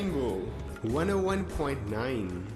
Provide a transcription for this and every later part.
Rainbow 101.9.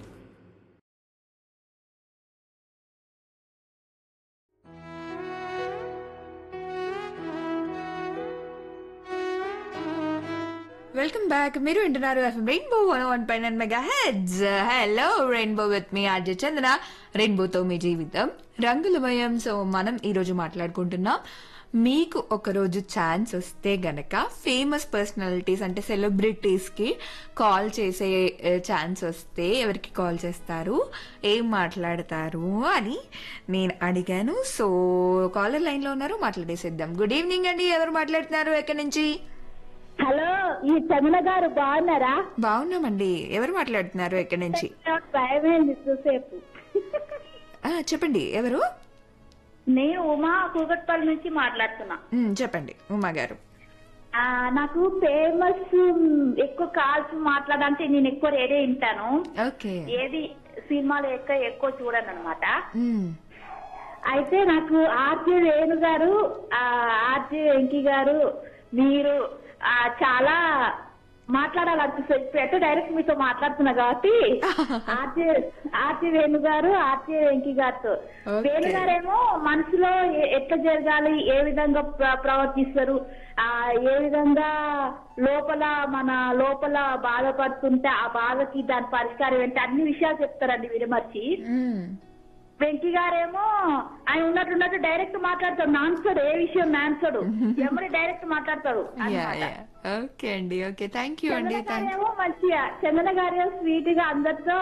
Welcome back మీరు వింటున్నారు FM rainbow one one పైన mega hits hello rainbow with మీ ఆర్జే చందన రెయిన్బోతో మీ జీవితం రంగులమయం సో మనం ఈ రోజు మాట్లాడుకుంటున్నాం మీకు ఒక రోజు ఛాన్స్ వస్తే గనక ఫేమస్ పర్సనాలిటీస్ అంటే సెలబ్రిటీస్ కి కాల్ చేసే ఛాన్స్ వస్తే ఎవరికి కాల్ చేస్తారు ఏం మాట్లాడతారు అని నేను అడిగాను సో కాలర్ లైన్ లో ఉన్నారు మాట్లాడేసేద్దాం గుడ్ ఈవినింగ్ అండి ఎవరు మాట్లాడుతున్నారు ఎక్కడి నుంచి హలో ఈ చంద్ర గారు బాగున్నారా బాగున్నామండి ఎవరు మాట్లాడుతున్నారు ఎక్కడి నుంచి భయమైంది చూసేపు ఆ, చెప్పండి ఎవరు నేను ఉమా కూకట్పల్లి నుంచి మాట్లాడుతున్నా ఉమ్, చెప్పండి ఉమా గారు ఆ, నాకు ఫేమస్ ఎక్కువ కాల్స్ మాట్లాడంటే నేను ఎక్కువ రేడియో వింటాను ఓకే ఏది సినిమాలు ఎక్కువ ఎక్కువ చూడను అనమాట ఉమ్, అయితే నాకు ఆర్జే వేణు గారు ఆ, ఆర్జే వెంకీ గారు మీరు ఆ, చాలా మాట్లాడాలనిపిస్తుంది ఇప్పుడు ఎట్లా డైరెక్ట్ మీతో మాట్లాడుతున్నా కాబట్టి ఆర్జే ఆర్జే వేణు గారు ఆర్జే వెంకీ గారితో Okay. వేణు గారేమో మనసులో ఎ- ఎట్లా జరగాలి ఏ విధంగా ప్ర- ప్రవర్తిస్తారు ఆ ఏ విధంగా లోపల మన లోపల బాధపడుతుంటే ఆ బాధకి దాని పరిష్కారం ఏంటి అన్ని విషయాలు చెప్తారండి విడమర్చి ఉమ్, వెంకీ గారేమో ఆయన ఉన్నట్టు ఉన్నట్టు డైరెక్ట్ మాట్లాడతాడు నాన్సడు ఏ విషయం నాన్సడు ఎమ్మడి డైరెక్ట్ మాట్లాడతాడు యా అన్నమాట. యా ఓకే అండి ఓకే థ్యాంక్ యూ అండి చందన థ్యాంక్ గారేమో మంచిగా చందన గారేమో స్వీట్ గా అందరితో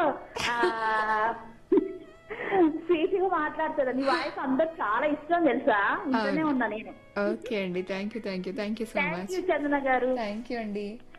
స్వీట్ గా మాట్లాడతాడు నీ వాయిస్ అందరు చాలా ఇష్టం తెలుసా ఇంట్లోనే అవును. ఉన్నా నేను ఓకే అండి thank you thank you thank you so thank much you Chandana గారు థ్యాంక్ యూ అండి